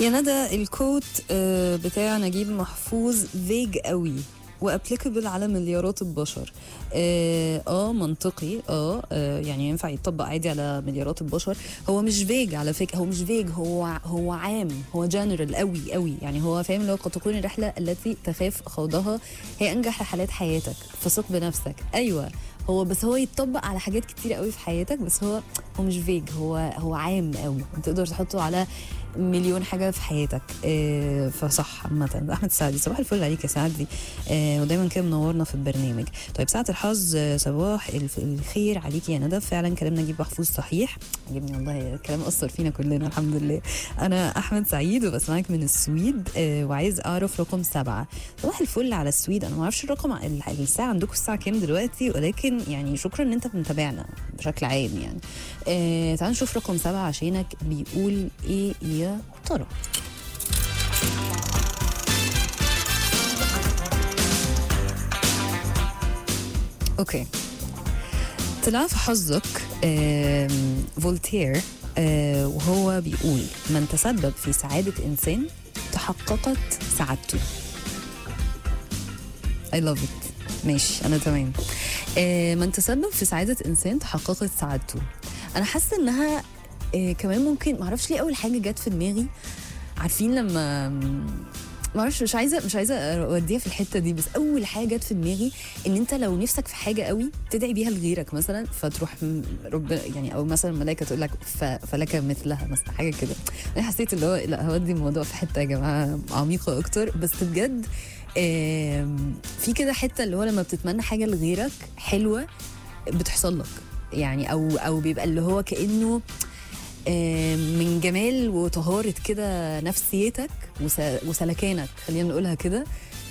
يا ندى الكوت آه، بتاع نجيب محفوظ فيج قوي وابليكابل على مليارات البشر اه, آه منطقي آه, اه يعني ينفع يتطبق عادي على مليارات البشر هو مش فيج على فكره هو مش فيج هو هو عام هو جنرال قوي قوي يعني هو فاهم اللي هو قد تكون الرحله التي تخاف خوضها هي انجح رحلات حياتك فثق بنفسك ايوه هو بس هو يتطبق على حاجات كتير قوي في حياتك بس هو هو مش فيج هو هو عام قوي تقدر تحطه على مليون حاجه في حياتك آه فصح عامه احمد سعدي صباح الفل عليك يا سعدي آه ودايما كده منورنا في البرنامج طيب ساعه الحظ آه، صباح الف- الخير عليك يا ندى فعلا كلام نجيب محفوظ صحيح عجبني والله الكلام اثر فينا كلنا الحمد لله انا احمد سعيد وبسمعك من السويد آه وعايز اعرف رقم سبعة صباح الفل على السويد انا ما اعرفش الرقم ال- الساعه عندكم الساعه كام دلوقتي ولكن يعني شكرا ان انت متابعنا بشكل عام يعني آه تعال نشوف رقم سبعة عشانك بيقول ايه يا ترى اوكي طلع في حظك آم، فولتير آه، وهو بيقول من تسبب في سعادة إنسان تحققت سعادته I love it ماشي أنا تمام آه، من تسبب في سعادة إنسان تحققت سعادته أنا حاسة إنها آه، كمان ممكن معرفش ليه أول حاجة جت في دماغي عارفين لما ما اعرفش مش عايزه مش عايزه اوديها في الحته دي بس اول حاجه جت في دماغي ان انت لو نفسك في حاجه قوي تدعي بيها لغيرك مثلا فتروح م- ربنا يعني او مثلا الملائكه تقول لك ف- فلك مثلها مثلا حاجه كده انا حسيت اللي هو لا هودي الموضوع في حته يا جماعه عميقه اكتر بس بجد آم، في كده حته اللي هو لما بتتمنى حاجه لغيرك حلوه بتحصل لك يعني او او بيبقى اللي هو كانه آم، من جمال وطهارة كده نفسيتك وس- وسلكانك خلينا نقولها كده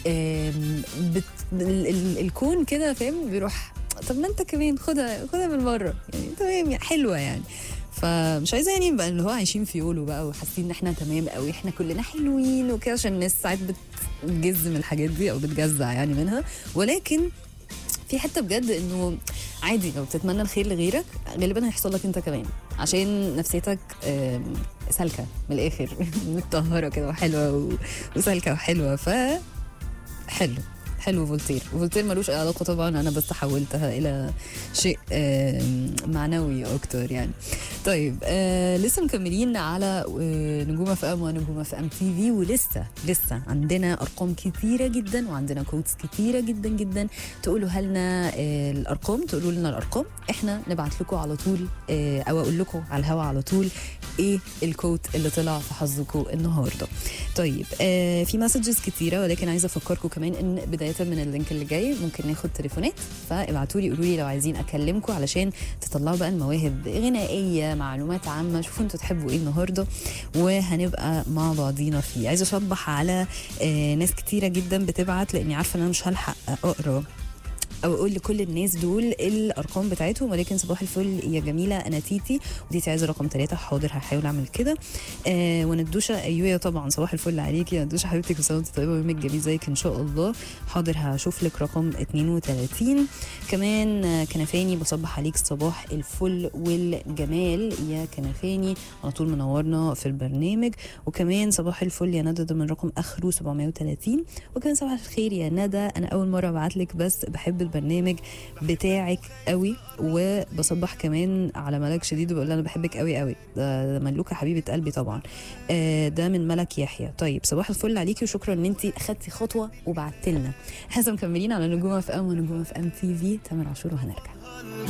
آم، بت... ال... ال... الكون كده فاهم بيروح طب ما انت كمان خدها خدها بالمره يعني تمام يعني حلوه يعني فمش عايزه يعني نبقى اللي هو عايشين في يولو بقى وحاسين ان احنا تمام قوي احنا كلنا حلوين وكده عشان الناس ساعات بتجز من الحاجات دي او بتجزع يعني منها ولكن في حته بجد انه عادي لو بتتمنى الخير لغيرك غالبا هيحصل لك انت كمان عشان نفسيتك آم، سالكه من الاخر متطهره كده وحلوه و- وسالكه وحلوه ف حلو حلو فولتير فولتير ملوش أي علاقه طبعا انا بس حولتها الى شيء آم، معنوي اكتر يعني طيب آه لسه مكملين على آه نجوم اف ام ونجوم اف ام تي في ولسه لسه عندنا ارقام كتيره جدا وعندنا كودز كتيره جدا جدا تقولوا لنا آه الارقام تقولوا لنا الارقام احنا نبعت لكم على طول آه او اقول لكم على الهوا على طول ايه الكود اللي طلع في حظكم النهارده طيب آه في مسجز كتيره ولكن عايزه افكركم كمان ان بدايه من اللينك اللي جاي ممكن ناخد تليفونات فابعتوا لي قولوا لي لو عايزين اكلمكم علشان تطلعوا بقى المواهب غنائيه معلومات عامه شوفوا انتوا تحبوا ايه النهارده وهنبقى مع بعضينا فيه عايزه اصبح على آه ناس كتيره جدا بتبعت لاني عارفه ان انا مش هلحق اقرا او اقول لكل الناس دول الارقام بتاعتهم ولكن صباح الفل يا جميله انا تيتي وديتي عايزه رقم ثلاثة حاضر هحاول اعمل كده آه وندوشه ايوه طبعا صباح الفل عليكي يا ندوشه حبيبتي كل سنه وانت طيبه ويومك جميل زيك ان شاء الله حاضر هشوف لك رقم 32 كمان آه، كنفاني بصبح عليك صباح الفل والجمال يا كنفاني على طول منورنا في البرنامج وكمان صباح الفل يا ندى ده من رقم اخره 730 وكمان صباح الخير يا ندى انا اول مره ابعت لك بس بحب البرنامج بتاعك قوي وبصبح كمان على ملك شديد وبقول لها انا بحبك قوي قوي ده, ده ملوكه حبيبه قلبي طبعا آه ده من ملك يحيى طيب صباح الفل عليكي وشكرا ان انت اخدتي خطوه وبعت لنا احنا مكملين على نجوم اف ام ونجوم اف ام تي في تامر عاشور وهنرجع